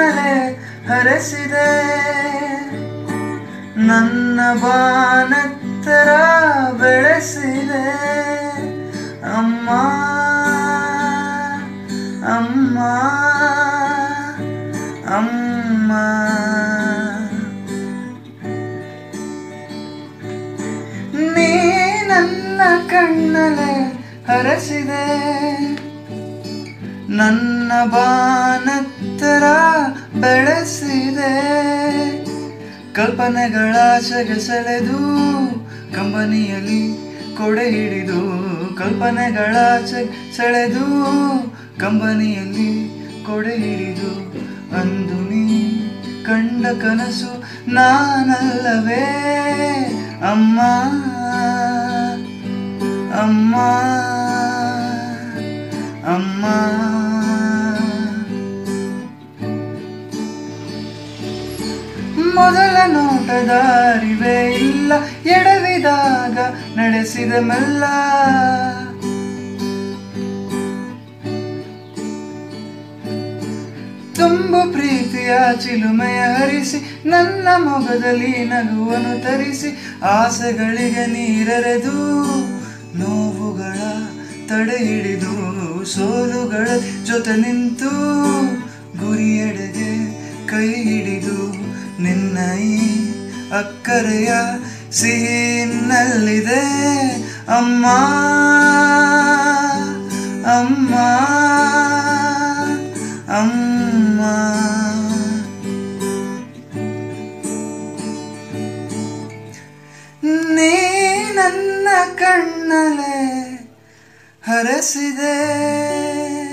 ಕಣ್ಣಲೆ ಹರಸಿದೆ ನನ್ನ ಬಾನತ್ತರ ಬೆಳೆಸಿದೆ ಅಮ್ಮ ಅಮ್ಮ ಅಮ್ಮ ನೀ ನನ್ನ ಕಣ್ಣಲೆ ಹರಸಿದೆ ನನ್ನ ಬಾನತ್ತರ ಬೆಳೆಸಿದೆ ಕಲ್ಪನೆಗಳ ಸೆಳೆದು ಕಂಬನಿಯಲ್ಲಿ ಕೊಡೆ ಹಿಡಿದು ಕಲ್ಪನೆಗಳ ಸೆಳೆದು ಕಂಬನಿಯಲ್ಲಿ ಕೊಡೆ ಹಿಡಿದು ಅಂದು ನೀ ಕಂಡ ಕನಸು ನಾನಲ್ಲವೇ ಅಮ್ಮ ಅಮ್ಮ ಅಮ್ಮ ಮೊದಲ ನೋಟದ ಅರಿವೇ ಇಲ್ಲ ಎಡವಿದಾಗ ನಡೆಸಿದ ಮೆಲ್ಲ ತುಂಬು ಪ್ರೀತಿಯ ಚಿಲುಮೆಯ ಹರಿಸಿ ನನ್ನ ಮೊಗದಲ್ಲಿ ನಗುವನ್ನು ತರಿಸಿ ಆಸೆಗಳಿಗೆ ನೀರೆರೆದು ನೋವುಗಳ ತಡೆ ಹಿಡಿದು ಸೋಲುಗಳ ಜೊತೆ ನಿಂತು ಗುರಿಯೆಡೆಗೆ ಕೈ ಹಿಡಿದು ನಿನ್ನ ಈ ಅಕ್ಕರೆಯ ಸಿಹಿನಲ್ಲಿದೆ ಅಮ್ಮ ಅಮ್ಮ ಅಮ್ಮ ನೀ ನನ್ನ ಕಣ್ಣಲೆ ಹರಸಿದೆ